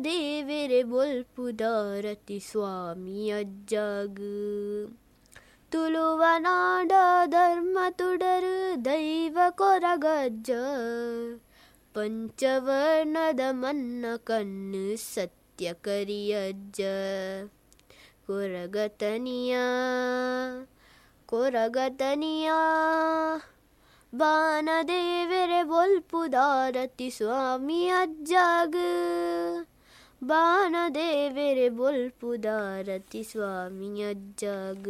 ದೇವೆರೆ ಬೊಲ್ಪುದಾರತಿ ಸ್ವಾಮಿ ಅಜ್ಜಾಗ ತುಳುವ ನಾಡ ಧರ್ಮ ತುಡರು ದೈವ ಕೊರಗಜ್ಜ ಪಂಚವರ್ಣದ ಮನ್ನ ಕಣ್ಣು ಸತ್ಯ ಕರಿಯಜ್ಜ ಕೊರಗತನಿಯ ಕೊರಗತನಿಯ ಬಾನದೇವೆರೆ ಬೊಲ್ಪುದಾರತಿ ಸ್ವಾಮಿ ಅಜ್ಜಾಗ ಬಾನದೇವೆರೆ ಬೊಲ್ಪುದಾರತಿ ಸ್ವಾಮಿ ಅಜ್ಜಾಗ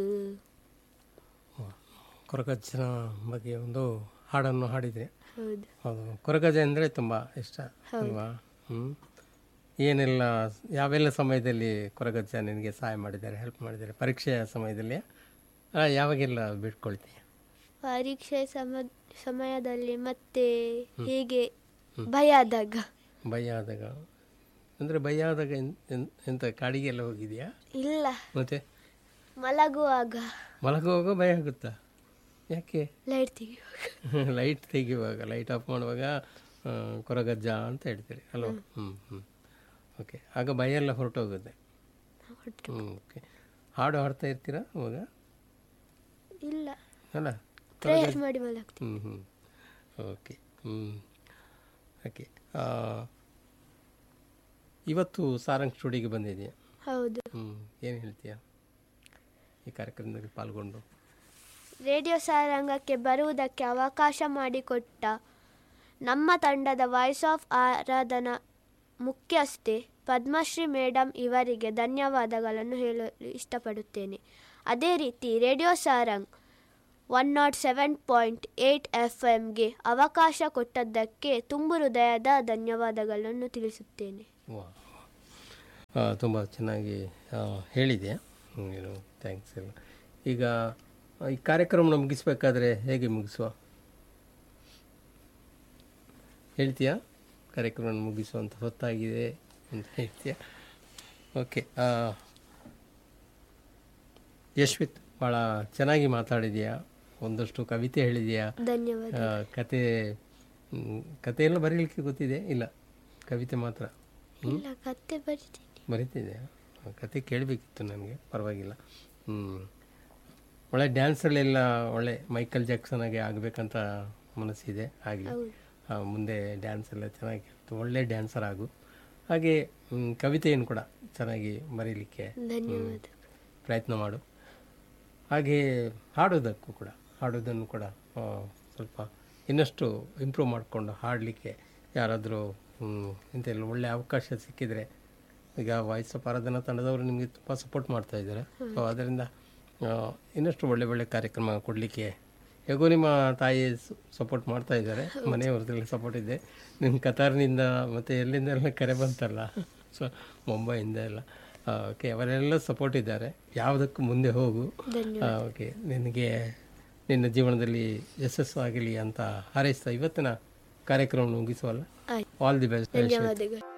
ಕೊರಗಜ್ಜನ ಬಗ್ಗೆ ಒಂದು ಹಾಡನ್ನು ಹಾಡಿದರೆ ಹೌದು ಹೌದು ಕೊರಗಜ್ಜ ಅಂದರೆ ತುಂಬ ಇಷ್ಟ ಅಲ್ವಾ ಹ್ಞೂ ಏನೆಲ್ಲ ಯಾವೆಲ್ಲ ಸಮಯದಲ್ಲಿ ಕೊರಗಜ್ಜ ನಿನಗೆ ಸಹಾಯ ಮಾಡಿದ್ದಾರೆ ಹೆಲ್ಪ್ ಮಾಡಿದ್ದಾರೆ ಪರೀಕ್ಷೆಯ ಸಮಯದಲ್ಲಿ ಆ, ಯಾವಾಗೆಲ್ಲ ಬಿಟ್ಕೊಳ್ತೀಯ ಪರೀಕ್ಷೆ ಸಮ ಸಮಯದಲ್ಲಿ ಮತ್ತೆ ಹೀಗೆ ಭಯ ಆದಾಗ ಭಯ ಆದಾಗ ಅಂದರೆ ಭಯ ಆದಾಗ ಎನ್- ಎನ್- ಎಂತ ಕಾಡಿಗೆಲ್ಲ ಹೋಗಿದೆಯಾ ಇಲ್ಲ ಮತ್ತೆ ಮಲಗುವಾಗ ಮಲಗುವಾಗ ಭಯ ಆಗುತ್ತಾ ಯಾಕೆ ಲೈಟ್ ತೆಗೆಯುವಾಗ ಲೈಟ್ ತೆಗೆಯುವಾಗ ಲೈಟ್ ಆಫ್ ಮಾಡುವಾಗ ಆ, ಕೊರಗಜ್ಜ ಅಂತ ಹೇಳ್ತೀರಿ ಅಲ್ವಾ ಹ್ಞೂ ಹ್ಞೂ ಓಕೆ ಆಗ ಭಯ ಎಲ್ಲ ಹೊರಟೋಗುತ್ತೆ ಹ್ಞೂ ಓಕೆ ಹಾಡು ಹಾಡ್ತಾ ಇರ್ತೀರಾ ಅವಾಗ ಇಲ್ಲ ಅಲ್ಲ ಪ್ರೇಯರ್ ಮಾಡಿ ಮಲಗ್ತೀನಿ ಹ್ಞೂ ಹ್ಞೂ ಓಕೆ ಹ್ಞೂ ಓಕೆ ಇವತ್ತು ಸಾರಂಗ್ ಸ್ಟುಡಿಯೋಗೆ ಬಂದಿದೆಯಾ ಹೌದು ಹ್ಞೂ ಏನು ಹೇಳ್ತೀಯಾ ಈ ಕಾರ್ಯಕ್ರಮದಲ್ಲಿ ಪಾಲ್ಗೊಂಡು ರೇಡಿಯೋ ಸಾರಂಗಕ್ಕೆ ಬರುವುದಕ್ಕೆ ಅವಕಾಶ ಮಾಡಿಕೊಟ್ಟ ನಮ್ಮ ತಂಡದ ವಾಯ್ಸ್ ಆಫ್ ಆರಾಧನಾ ಮುಖ್ಯಸ್ಥೆ ಪದ್ಮಶ್ರೀ ಮೇಡಮ್ ಇವರಿಗೆ ಧನ್ಯವಾದಗಳನ್ನು ಹೇಳಲು ಇಷ್ಟಪಡುತ್ತೇನೆ ಅದೇ ರೀತಿ radio Sarang one nought seven point eight F ಎಮ್ಗೆ ಅವಕಾಶ ಕೊಟ್ಟದ್ದಕ್ಕೆ ತುಂಬು ಹೃದಯದ ಧನ್ಯವಾದಗಳನ್ನು ತಿಳಿಸುತ್ತೇನೆ ವಾ ತುಂಬ ಚೆನ್ನಾಗಿ ಆ, ಹೇಳಿದೆ ಏನು ಥ್ಯಾಂಕ್ಸ್ ಎಲ್ಲ ಈಗ ಆ, ಈ ಕಾರ್ಯಕ್ರಮನ ಮುಗಿಸ್ಬೇಕಾದ್ರೆ ಹೇಗೆ ಮುಗಿಸುವ ಹೇಳ್ತೀಯಾ ಕಾರ್ಯಕ್ರಮ ಮುಗಿಸುವಂಥ ಹೊತ್ತಾಗಿದೆ ಅಂತ ಹೇಳ್ತೀಯಾ ಓಕೆ ಯಶ್ವಿತ್ ಭಾಳ ಚೆನ್ನಾಗಿ ಮಾತಾಡಿದೆಯಾ ಒಂದಷ್ಟು ಕವಿತೆ ಹೇಳಿದೆಯಾ ಧನ್ಯವಾದ ಆ, ಕತೆ ಮ್, ಕತೆ ಎಲ್ಲ ಬರೀಲಿಕ್ಕೆ ಗೊತ್ತಿದೆ ಇಲ್ಲ ಕವಿತೆ ಮಾತ್ರ ಹ್ಮ್? ಇಲ್ಲ ಕತೆ ಬರಿತೀನಿ ಬರೀತಿದೆ ಕತೆ ಕೇಳಬೇಕಿತ್ತು ನನಗೆ ಪರವಾಗಿಲ್ಲ ಹ್ಞೂ ಒಳ್ಳೆ ಡ್ಯಾನ್ಸಲ್ಲೆಲ್ಲ ಒಳ್ಳೆ ಮೈಕಲ್ ಜಾಕ್ಸನ್ ಆಗಿ ಆಗಬೇಕಂತ ಮನಸ್ಸಿದೆ ಆಗಲಿ ಹೌದು ಮುಂದೆ ಡ್ಯಾನ್ಸ್ ಎಲ್ಲ ಚೆನ್ನಾಗಿ ಒಳ್ಳೆ ಡ್ಯಾನ್ಸರ್ ಆಗು ಹಾಗೆ ಮ್, ಕವಿತೆಯನ್ನು ಕೂಡ ಚೆನ್ನಾಗಿ ಬರೀಲಿಕ್ಕೆ ಧನ್ಯವಾದ ಪ್ರಯತ್ನ ಮಾಡು ಹಾಗೆ ಹಾಡೋದಕ್ಕೂ ಕೂಡ ಹಾಡೋದನ್ನು ಕೂಡ ಆ, ಸ್ವಲ್ಪ ಇನ್ನಷ್ಟು ಇಂಪ್ರೂವ್ ಮಾಡಿಕೊಂಡು ಹಾಡಲಿಕ್ಕೆ ಯಾರಾದರೂ ಇಂತೆಲ್ಲ ಒಳ್ಳೆ ಅವಕಾಶ ಸಿಕ್ಕಿದರೆ ಈಗ ವಾಯ್ಸ್ ಆಫ್ ಆರಾಧನಾ ತಂಡದವರು ನಿಮಗೆ ತುಂಬ ಸಪೋರ್ಟ್ ಮಾಡ್ತಾ ಇದ್ದಾರೆ ಸೊ ಅದರಿಂದ ಆ, ಇನ್ನಷ್ಟು ಒಳ್ಳೆ ಒಳ್ಳೆ ಕಾರ್ಯಕ್ರಮ ಕೊಡಲಿಕ್ಕೆ ಹೇಗೋ ನಿಮ್ಮ ತಾಯಿ ಸಪೋರ್ಟ್ ಮಾಡ್ತಾ ಇದ್ದಾರೆ ಮನೆಯವ್ರದ್ದೆಲ್ಲ ಸಪೋರ್ಟ್ ಇದೆ ನಿಮ್ಮ ಕತಾರ್ನಿಂದ ಮತ್ತು ಎಲ್ಲಿಂದ ಎಲ್ಲ ಕರೆ ಬಂತಲ್ಲ ಸೊ ಮುಂಬೈಯಿಂದ ಎಲ್ಲ ಓಕೆ ಅವರೆಲ್ಲ ಸಪೋರ್ಟ್ ಇದ್ದಾರೆ ಯಾವುದಕ್ಕೂ ಮುಂದೆ ಹೋಗು ಧನ್ಯವಾದ ಓಕೆ ನಿನಗೆ ನಿನ್ನ ಜೀವನದಲ್ಲಿ ಯಶಸ್ಸು ಆಗಲಿ ಅಂತ ಹಾರೈಸ್ತಾ ಇವತ್ತಿನ ಕಾರ್ಯಕ್ರಮ ಮುಗಿಸುವಲ್ಲ ಆಯ್ತು ಆಲ್ ದಿ ಬೆಸ್ಟ್ ಧನ್ಯವಾದಗಳು